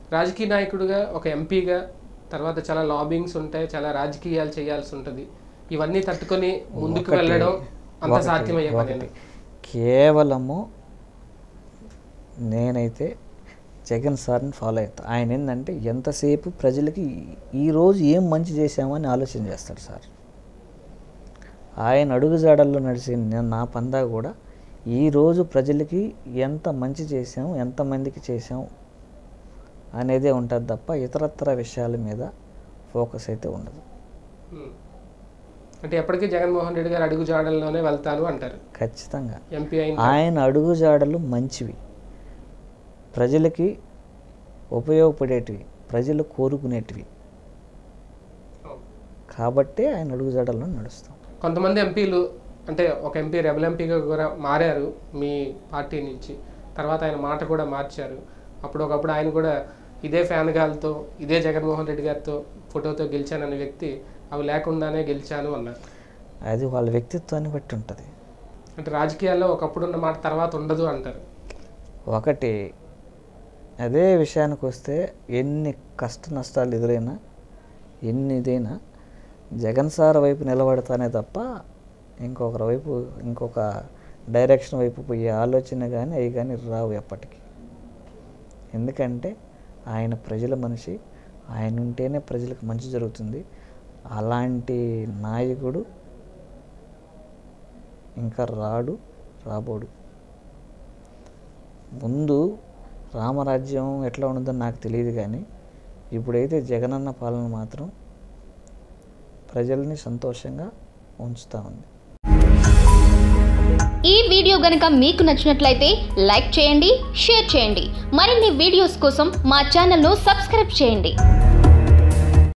రాజకీయ నాయకుడిగా ఒక ఎంపీగా తర్వాత చాలా లాబింగ్స్ ఉంటాయి చాలా రాజకీయాలు చేయాల్సి ఉంటుంది ఇవన్నీ తట్టుకొని ముందుకు ఒకటి- వెళ్ళడం అంత ఒకటి- సాధ్యమయ్యే పని ఒకటి. కేవలము నేనైతే జగన్ సార్ని ఫాలో అవుతా ఆయన ఏంటంటే ఎంతసేపు ప్రజలకి ఈరోజు ఏం మంచి చేశామని ఆలోచన చేస్తాడు సార్ ఆయన అడుగుజాడల్లో నడిచి నేను నా పందా కూడా ఈరోజు ప్రజలకి ఎంత మంచి చేశాం ఎంతమందికి చేశాం అనేదే ఉంటుంది తప్ప ఇతరత్ర విషయాల మీద ఫోకస్ అయితే ఉండదు ఉమ్. అంటే ఎప్పటికీ జగన్మోహన్ రెడ్డి గారు అడుగు జాడల్లోనే వెళ్తాను అంటారు ఖచ్చితంగా ఎంపీ అయిన ఆయన అడుగుజాడలు మంచివి ప్రజలకి ఉపయోగపడేటివి ప్రజలు కోరుకునేటివి కాబట్టే ఆయన అడుగుజాడల్లో నడుస్తాం కొంతమంది ఎంపీలు అంటే ఒక ఎంపీ రెబల్ ఎంపీగా కూడా మారారు మీ పార్టీ నుంచి తర్వాత ఆయన మాట కూడా మార్చారు అప్పుడు ఒకప్పుడు ఆయన కూడా ఇదే ఫ్యాన్ గాలతో ఇదే జగన్మోహన్ రెడ్డి గారితో ఫోటోతో గెలిచానన్న వ్యక్తి అవి లేకుండానే గెలిచాను అన్నారు అది వాళ్ళ వ్యక్తిత్వాన్ని బట్టి ఉంటుంది అంటే రాజకీయాల్లో ఒకప్పుడు ఉన్న మాట తర్వాత ఉండదు అంటారు ఒకటి అదే విషయానికి వస్తే ఎన్ని కష్ట నష్టాలు ఎదురైనా ఎన్ని ఇదైనా జగన్ సార్ వైపు నిలబడతానే తప్ప ఇంకొకరి వైపు ఇంకొక డైరెక్షన్ వైపు పోయే ఆలోచన కానీ అవి కానీ రావు ఎప్పటికీ ఎందుకంటే ఆయన ప్రజల మనిషి ఆయన ఉంటేనే ప్రజలకు మంచి జరుగుతుంది అలాంటి నాయకుడు ఇంకా రాడు రాబోడు ముందు రామరాజ్యం ఎట్లా ఉండదో నాకు తెలియదు కానీ ఇప్పుడైతే జగనన్న పాలన మాత్రం ప్రజల్ని సంతోషంగా ఉంచుతా ఉంది ఈ వీడియో గనుక మీకు నచ్చినట్లయితే లైక్ చేయండి షేర్ చేయండి మరిన్ని వీడియోస్ కోసం మా ఛానల్ను సబ్స్క్రైబ్ చేయండి